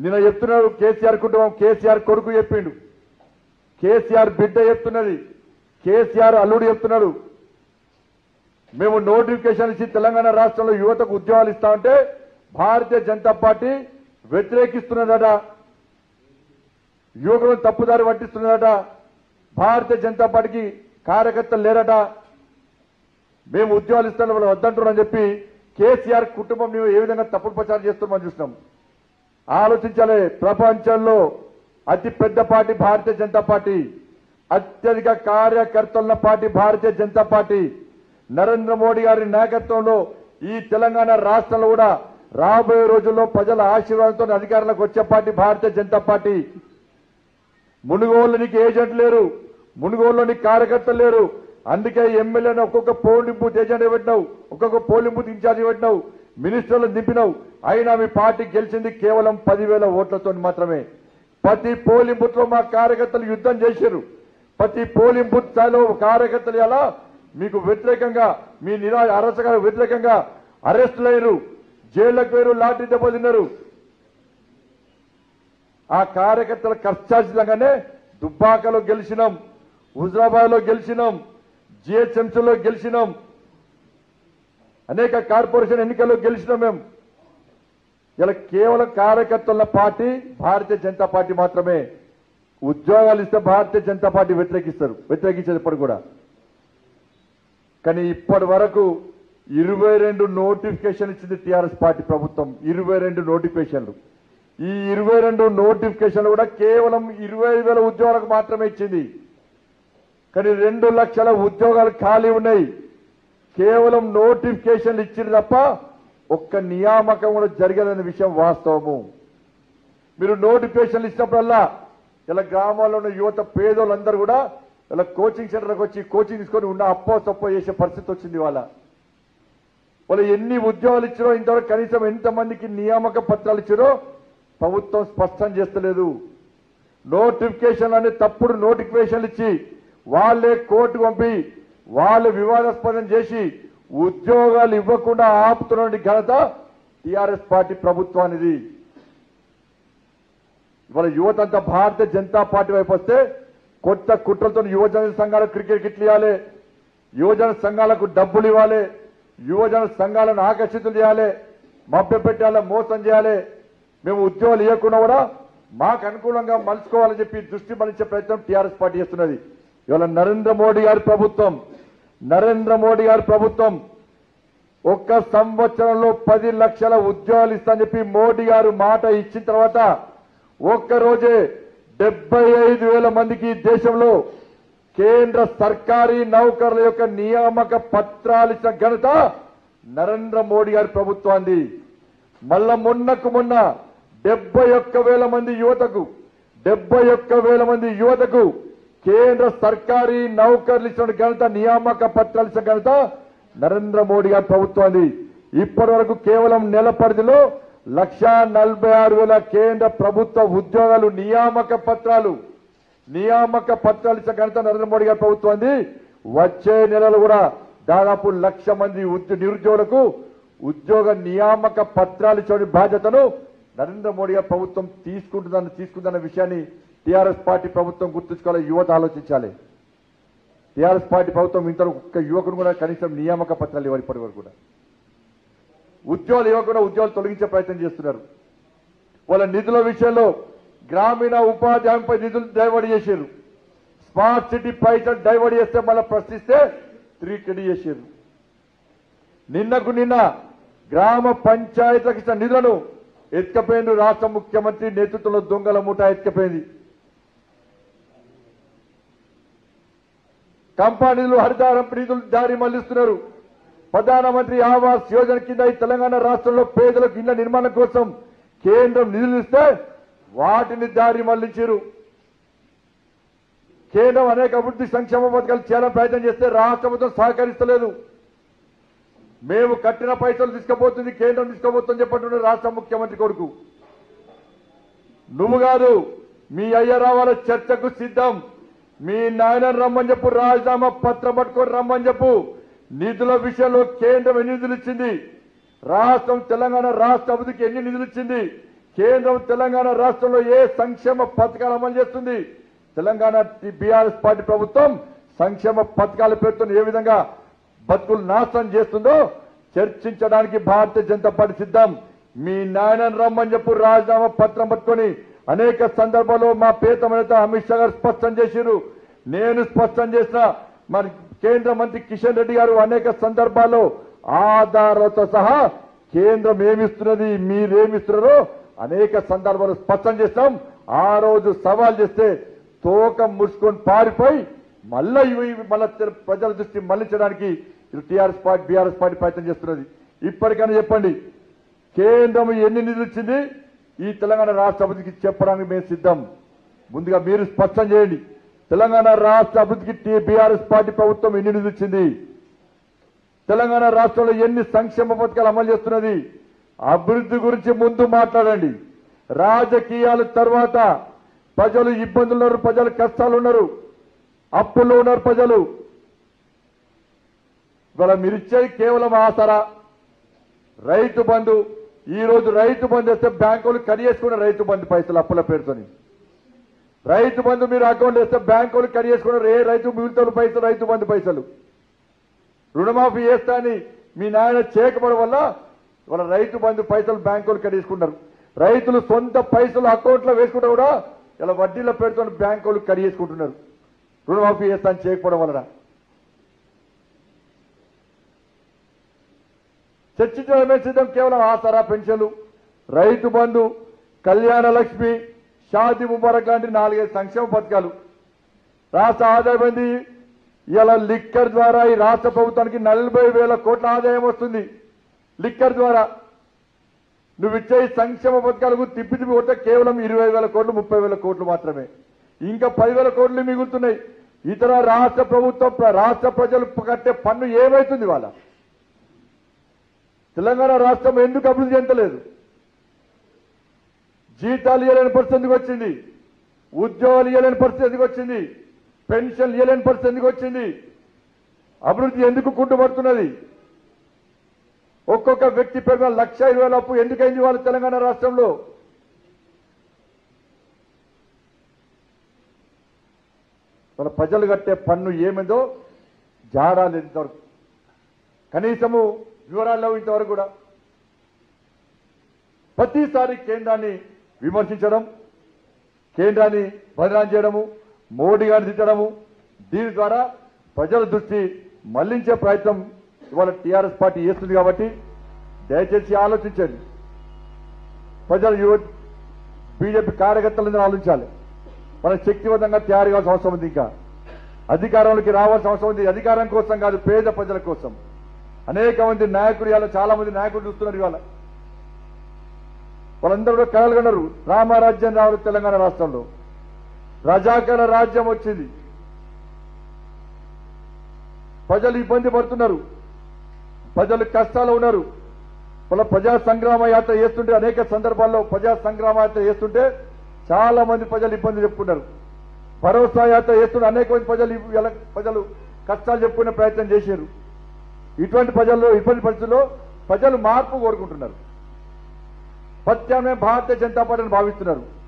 నిన్న చెప్తున్నారు కేసీఆర్ కుటుంబం కేసీఆర్ కొడుకు చెప్పిండు కేసీఆర్ బిడ్డ చెప్తున్నది కేసీఆర్ అల్లుడు చెప్తున్నాడు మేము నోటిఫికేషన్ ఇచ్చి తెలంగాణ రాష్ట్రంలో యువతకు ఉద్యోగాలు ఇస్తామంటే భారతీయ జనతా పార్టీ వ్యతిరేకిస్తున్నదట యువకులను తప్పుదారి పట్టిస్తున్నదట భారతీయ జనతా పార్టీకి కార్యకర్తలు లేరట మేము ఉద్యోగాలు ఇస్తాం వాళ్ళు వద్దంటున్నారని చెప్పి కేసీఆర్ కుటుంబం మేము ఏ విధంగా తప్పుడు ప్రచారం చేస్తున్నామని చూసినాం ఆలోచించాలి ప్రపంచంలో అతి పెద్ద పార్టీ భారతీయ జనతా పార్టీ అత్యధిక కార్యకర్తలున్న పార్టీ భారతీయ జనతా పార్టీ నరేంద్ర మోడీ గారి నాయకత్వంలో ఈ తెలంగాణ రాష్ట్రంలో కూడా రాబోయే రోజుల్లో ప్రజల ఆశీర్వాదంతో అధికారంలోకి వచ్చే పార్టీ భారతీయ జనతా పార్టీ మునుగోళ్ళు నీకు ఏజెంట్ లేరు మునుగోళ్ళు నీకు కార్యకర్తలు లేరు అందుకే ఎమ్మెల్యేని ఒక్కొక్క పోలింగ్ బూత్ ఏజెంట్ పెట్టినావు ఒక్కొక్క పోలింగ్ బూత్ ఇన్ఛార్జ్ పెట్టినావు మినిస్టర్లను దింపినావు అయినా మీ పార్టీ గెలిచింది కేవలం పదివేల ఓట్లతో మాత్రమే ప్రతి పోలింగ్ బూత్ లో మా కార్యకర్తలు యుద్ధం చేశారు ప్రతి పోలింగ్ బూత్ స్థాయిలో కార్యకర్తలు ఎలా మీకు వ్యతిరేకంగా మీ నిరా అరసగా వ్యతిరేకంగా అరెస్టులయ్యారు జైళ్లకు వేరు లాఠీ దెబ్బ తిన్నారు ఆ కార్యకర్తల ఖర్చార్జితంగానే దుబ్బాకలో గెలిచినాం హుజరాబాద్ లో గెలిచినాం జిహెచ్ఎంసీలో గెలిచినాం అనేక కార్పొరేషన్ ఎన్నికల్లో గెలిచినాం మేము ఇలా కేవలం కార్యకర్తల పార్టీ భారతీయ జనతా పార్టీ మాత్రమే ఉద్యోగాలు ఇస్తే భారతీయ జనతా పార్టీ వ్యతిరేకిస్తారు వ్యతిరేకించేది ఇప్పుడు కూడా కానీ ఇప్పటి వరకు ఇరవై రెండు నోటిఫికేషన్ ఇచ్చింది టీఆర్ఎస్ పార్టీ ప్రభుత్వం ఇరవై రెండు నోటిఫికేషన్లు ఈ ఇరవై రెండు నోటిఫికేషన్లు కూడా కేవలం ఇరవై ఐదు వేల ఉద్యోగాలకు మాత్రమే ఇచ్చింది కానీ రెండు లక్షల ఉద్యోగాలు ఖాళీ ఉన్నాయి కేవలం నోటిఫికేషన్లు ఇచ్చింది తప్ప ఒక్క నియామకం కూడా జరగదనే విషయం వాస్తవము మీరు నోటిఫికేషన్లు ఇచ్చినప్పుడల్లా ఇలా గ్రామాల్లో ఉన్న యువత పేదోళ్ళందరూ కూడా ఇలా కోచింగ్ సెంటర్కి వచ్చి కోచింగ్ తీసుకొని ఉన్న అప్పో సప్పో చేసే పరిస్థితి వచ్చింది వాళ్ళ వాళ్ళు ఎన్ని ఉద్యోగాలు ఇచ్చారో ఇంతవరకు కనీసం ఎంతమందికి నియామక పత్రాలు ఇచ్చారో ప్రభుత్వం స్పష్టం చేస్తలేదు నోటిఫికేషన్ అనే తప్పుడు నోటిఫికేషన్లు ఇచ్చి వాళ్ళే కోర్టు పంపి వాళ్ళు వివాదాస్పదం చేసి ఉద్యోగాలు ఇవ్వకుండా ఆపుతున్న ఘనత టిఆర్ఎస్ పార్టీ ప్రభుత్వానిది ఇవాళ యువత అంతా భారతీయ జనతా పార్టీ వైపు వస్తే కొత్త కుట్రలతో యువజన సంఘాలకు క్రికెట్ కిట్లు ఇవ్వాలి యువజన సంఘాలకు డబ్బులు ఇవ్వాలి యువజన సంఘాలను ఆకర్షితులు చేయాలి మభ్య పెట్టాలి మోసం చేయాలి మేము ఉద్యోగాలు ఇవ్వకుండా కూడా మాకు అనుకూలంగా మలుచుకోవాలని చెప్పి దృష్టి మలించే ప్రయత్నం టీఆర్ఎస్ పార్టీ చేస్తున్నది ఇవాళ నరేంద్ర మోడీ గారి ప్రభుత్వం నరేంద్ర మోడీ గారి ప్రభుత్వం ఒక్క సంవత్సరంలో పది లక్షల ఉద్యోగాలు ఇస్తానని చెప్పి మోడీ గారు మాట ఇచ్చిన తర్వాత ఒక్క రోజే డెబ్బై ఐదు వేల మందికి ఈ దేశంలో కేంద్ర సర్కారీ నౌకర్ల యొక్క నియామక పత్రాలు ఇచ్చిన ఘనత నరేంద్ర మోడీ గారి ప్రభుత్వాన్ని మళ్ళా మొన్నకు మొన్న డెబ్బై ఒక్క వేల మంది యువతకు డెబ్బై ఒక్క వేల మంది యువతకు కేంద్ర సర్కారీ నౌకర్లు ఇచ్చిన ఘనత నియామక పత్రాలు ఇచ్చిన ఘనత నరేంద్ర మోడీ గారి ప్రభుత్వాన్ని ఇప్పటి వరకు కేవలం నెల పరిధిలో లక్షా నలభై ఆరు వేల కేంద్ర ప్రభుత్వ ఉద్యోగాలు నియామక పత్రాలు నియామక పత్రాలు ఇచ్చిన ఘనత నరేంద్ర మోడీ గారి ప్రభుత్వాన్ని వచ్చే నెలలు కూడా దాదాపు లక్ష మంది ఉద్య- నిరుద్యోగులకు ఉద్యోగ నియామక పత్రాలు ఇచ్చే బాధ్యతను నరేంద్ర మోడీ గారి ప్రభుత్వం తీసుకుంటుందని తీసుకుందన్న విషయాన్ని టీఆర్ఎస్ పార్టీ ప్రభుత్వం గుర్తుంచుకోవాలి యువత ఆలోచించాలి టీఆర్ఎస్ పార్టీ ప్రభుత్వం ఇంత ఒక్క యువకుడు కూడా కనీసం నియామక పత్రాలు ఇవ్వాలి ఇప్పటి వరకు కూడా ఉద్యోగాలు ఇవ్వకుండా ఉద్యోగాలు తొలగించే ప్రయత్నం చేస్తున్నారు వాళ్ళ నిధుల విషయంలో గ్రామీణ ఉపాధి హామీపై నిధులు డైవర్ట్ చేశారు స్మార్ట్ సిటీ పైసలు డైవర్ట్ చేస్తే మళ్ళీ ప్రశ్నిస్తే త్రీ కెడి చేశారు నిన్నకు నిన్న గ్రామ పంచాయతీలకు ఇచ్చిన నిధులను ఎత్తుకపోయింది రాష్ట్ర ముఖ్యమంత్రి నేతృత్వంలో దొంగల మూట ఎత్తుకపోయింది కంపెనీలు హరితారం నిధులు దారి మళ్లిస్తున్నారు ప్రధానమంత్రి ఆవాస్ యోజన కింద ఈ తెలంగాణ రాష్ట్రంలో పేదలకు ఇళ్ల నిర్మాణం కోసం కేంద్రం నిధులు ఇస్తే వాటిని దారి మళ్లించారు కేంద్రం అనేక అభివృద్ధి సంక్షేమ పథకాలు చేయాలని ప్రయత్నం చేస్తే రాష్ట్ర ప్రభుత్వం సహకరిస్తలేదు మేము కట్టిన పైసలు తీసుకుపోతుంది కేంద్రం తీసుకుపోతుంది చెప్పంటున్నారు రాష్ట్ర ముఖ్యమంత్రి కొడుకు నువ్వు కాదు మీ అయ్య రావాల చర్చకు సిద్ధం మీ నాయన రమ్మని చెప్పు రాజీనామా పత్రం పట్టుకొని రమ్మని చెప్పు నిధుల విషయంలో కేంద్రం ఎన్ని నిధులు ఇచ్చింది రాష్ట్రం తెలంగాణ రాష్ట్ర అభివృద్ధికి ఎన్ని నిధులు ఇచ్చింది కేంద్రం తెలంగాణ రాష్ట్రంలో ఏ సంక్షేమ పథకాలు అమలు చేస్తుంది తెలంగాణ బీఆర్ఎస్ పార్టీ ప్రభుత్వం సంక్షేమ పథకాల పేరుతో ఏ విధంగా బతుకులు నాశనం చేస్తుందో చర్చించడానికి భారతీయ జనతా పార్టీ సిద్ధం మీ నాయనని రమ్మని చెప్పు రాజీనామా పత్రం పట్టుకొని అనేక సందర్భాల్లో మా ప్రియతమ నేత అమిత్ షా గారు స్పష్టం చేసిరు నేను స్పష్టం చేసిన మరి కేంద్ర మంత్రి కిషన్ రెడ్డి గారు అనేక సందర్భాల్లో ఆధారాలతో సహా కేంద్రం ఏమిస్తున్నది మీరేమిస్తున్నారో అనేక సందర్భాలు స్పష్టం చేస్తాం ఆ రోజు సవాల్ చేస్తే తోక ముడుచుకొని పారిపోయి మళ్ళా ఇవి ఇవి మళ్ళా తెర- ప్రజల దృష్టి మళ్లించడానికి ఇటు టీఆర్ఎస్ పార్టీ బీఆర్ఎస్ పార్టీ ప్రయత్నం చేస్తున్నది ఇప్పటికైనా చెప్పండి కేంద్రం ఎన్ని నిధులు ఇచ్చింది ఈ తెలంగాణ రాష్ట్ర అభివృద్ధికి చెప్పడానికి మేము సిద్ధం ముందుగా మీరు స్పష్టం చేయండి తెలంగాణ రాష్ట్ర అభివృద్ధికి బీఆర్ఎస్ పార్టీ ప్రభుత్వం ఎన్ని నిధులు ఇచ్చింది తెలంగాణ రాష్ట్రంలో ఎన్ని సంక్షేమ పథకాలు అమలు చేస్తున్నది అభివృద్ధి గురించి ముందు మాట్లాడండి రాజకీయాల తర్వాత ప్రజలు ఇబ్బందులు ఉన్నారు ప్రజలు కష్టాలు ఉన్నారు అప్పుల్లో ఉన్నారు ప్రజలు ఇవాళ మీరు ఇచ్చేది కేవలం ఆసరా రైతు బంధు ఈ రోజు రైతు బంధు వేస్తే బ్యాంకులు కడిగేసుకున్న రైతు బంధు పైసలు అప్పుల పేరుతోని రైతు బంధు మీరు అకౌంట్ వేస్తే బ్యాంకులు కడిగేసుకున్నారు ఏ రైతు మిగులుతారు పైసలు రైతు బంధు పైసలు రుణమాఫీ చేస్తా అని మీ నాయన చేయకపోవడం వల్ల వాళ్ళ రైతు బంధు పైసలు బ్యాంకులు కడిగేసుకున్నారు రైతులు సొంత పైసలు అకౌంట్లో వేసుకుంటా కూడా ఇలా వడ్డీల పేరుతో బ్యాంకులు కడిగేసుకుంటున్నారు రుణమాఫీ చేస్తా అని చేయకపోవడం వలన చర్చించడమే సిద్ధం కేవలం ఆసరా పెన్షన్లు రైతు బంధు కళ్యాణ లక్ష్మి షాది ముబారక్ లాంటి నాలుగైదు సంక్షేమ పథకాలు రాష్ట్ర ఆదాయ బంది ఇలా లిక్కర్ ద్వారా ఈ రాష్ట్ర ప్రభుత్వానికి నలభై వేల కోట్ల ఆదాయం వస్తుంది లిక్కర్ ద్వారా నువ్వు ఇచ్చే ఈ సంక్షేమ పథకాలకు తిప్పి తిప్పి కొట్టే కేవలం ఇరవై వేల కోట్లు ముప్పై వేల కోట్లు మాత్రమే ఇంకా పదివేల కోట్లు మిగులుతున్నాయి ఇతర రాష్ట్ర ప్రభుత్వం ప్ర- రాష్ట్ర ప్రజలు కట్టే పన్ను ఏమైతుంది వాళ్ళ తెలంగాణ రాష్ట్రం ఎందుకు అభివృద్ధి చెందలేదు జీతాలు ఇవ్వలేని పరిస్థితి ఎందుకు వచ్చింది ఉద్యోగాలు ఇవ్వలేని పరిస్థితి ఎందుకు వచ్చింది పెన్షన్లు ఇవ్వలేని పరిస్థితి ఎందుకు వచ్చింది అభివృద్ధి ఎందుకు కుంటుపడుతున్నది ఒక్కొక్క వ్యక్తి పేరు మీద లక్ష ఇరవై వేల అప్పు ఎందుకైంది వాళ్ళ తెలంగాణ రాష్ట్రంలో వాళ్ళ ప్రజలు కట్టే పన్ను ఏమిందో జాడా లేదు ఇంతవరకు కనీసము వివరాల్లో ఇంతవరకు కూడా ప్రతిసారి కేంద్రాన్ని విమర్శించడం కేంద్రాన్ని బదనాం చేయడము మోడీ గారిని తిట్టడము దీని ద్వారా ప్రజల దృష్టి మళ్లించే ప్రయత్నం ఇవాళ టీఆర్ఎస్ పార్టీ చేస్తుంది కాబట్టి దయచేసి ఆలోచించండి ప్రజలు యువ బీజేపీ కార్యకర్తలందరూ ఆలోచించాలి మన శక్తివంతంగా తయారు కావాల్సిన అవసరం ఉంది ఇంకా అధికారంలోకి రావాల్సిన అవసరం ఉంది అధికారం కోసం కాదు పేద ప్రజల కోసం అనేక మంది నాయకులు ఇవాళ చాలా మంది నాయకులు చూస్తున్నారు ఇవాళ వాళ్ళందరూ కూడా కలలు కన్నారు రామరాజ్యం రావాలి తెలంగాణ రాష్ట్రంలో రజాకర రాజ్యం వచ్చింది ప్రజలు ఇబ్బంది పడుతున్నారు ప్రజలు కష్టాలు ఉన్నారు వాళ్ళ ప్రజా సంగ్రామ యాత్ర చేస్తుంటే అనేక సందర్భాల్లో ప్రజా సంగ్రామ యాత్ర చేస్తుంటే చాలా మంది ప్రజలు ఇబ్బంది చెప్పుకున్నారు భరోసా యాత్ర చేస్తుంటే అనేక మంది ప్రజలు ఇలా ప్రజలు కష్టాలు చెప్పుకునే ప్రయత్నం చేశారు ఇటువంటి ప్రజల్లో ఇబ్బంది పరిస్థితుల్లో ప్రజలు మార్పు కోరుకుంటున్నారు ప్రత్యామ్నాయం భారతీయ జనతా పార్టీని భావిస్తున్నారు